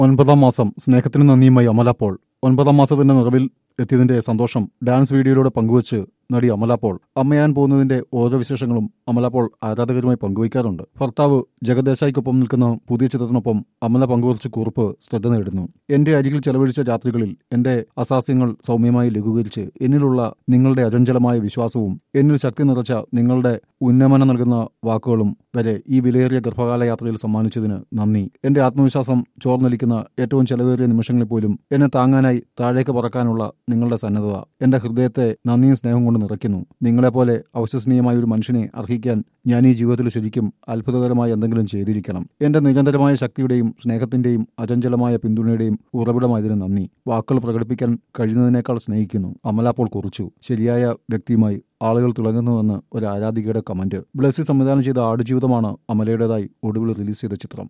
ഒൻപതാം മാസം സ്നേഹത്തിന് നന്ദിയുമായി അമല പോൾ ഒൻപതാം മാസത്തിന്റെ നിറവിൽ എത്തിയതിന്റെ സന്തോഷം ഡാൻസ് വീഡിയോയിലൂടെ പങ്കുവച്ച് നടി അമല പോൾ അമ്മയാൻ പോകുന്നതിന്റെ ഓരോ വിശേഷങ്ങളും അമല പോൾ ആരാധകരുമായി പങ്കുവയ്ക്കാറുണ്ട് ഭർത്താവ് ജഗദേശായിക്കൊപ്പം നിൽക്കുന്ന പുതിയ ചിത്രത്തിനൊപ്പം അമല പങ്കുവച്ച കുറിപ്പ് ശ്രദ്ധ നേടുന്നു എന്റെ അരികിൽ ചെലവഴിച്ച രാത്രികളിൽ എന്റെ അസാസ്യങ്ങൾ സൗമ്യമായി ലഘൂകരിച്ച് എന്നിലുള്ള നിങ്ങളുടെ അചഞ്ചലമായ വിശ്വാസവും എന്നിൽ ശക്തി നിറച്ച നിങ്ങളുടെ ഉന്നമനം നൽകുന്ന വാക്കുകളും വരെ ഈ വിലയേറിയ ഗർഭകാല യാത്രയിൽ സമ്മാനിച്ചതിന് നന്ദി എന്റെ ആത്മവിശ്വാസം ചോർന്നലിക്കുന്ന ഏറ്റവും ചെലവേറിയ നിമിഷങ്ങളിൽ പോലും എന്നെ താങ്ങാനായി താഴേക്ക് പറക്കാനുള്ള നിങ്ങളുടെ സന്നദ്ധത എന്റെ ഹൃദയത്തെ നന്ദിയും സ്നേഹവും കൊണ്ട് നിറയ്ക്കുന്നു നിങ്ങളെപ്പോലെ അവിശ്വസനീയമായ ഒരു മനുഷ്യനെ അർഹിക്കാൻ ഞാൻ ഈ ജീവിതത്തിൽ ശരിക്കും അത്ഭുതകരമായ എന്തെങ്കിലും ചെയ്തിരിക്കണം എന്റെ നിരന്തരമായ ശക്തിയുടെയും സ്നേഹത്തിന്റെയും അചഞ്ചലമായ പിന്തുണയുടെയും ഉറവിടമായതിന് നന്ദി വാക്കുകൾ പ്രകടിപ്പിക്കാൻ കഴിയുന്നതിനേക്കാൾ സ്നേഹിക്കുന്നു അമല പോൾ കുറിച്ചു ശരിയായ വ്യക്തിയുമായി ആളുകൾ തിളങ്ങുന്നുവെന്ന് ഒരു ആരാധികയുടെ കമന്റ് ബ്ലസ്സി സംവിധാനം ചെയ്ത ആടുജീവിതമാണ് അമലയുടേതായി ഒടുവിൽ റിലീസ് ചെയ്ത ചിത്രം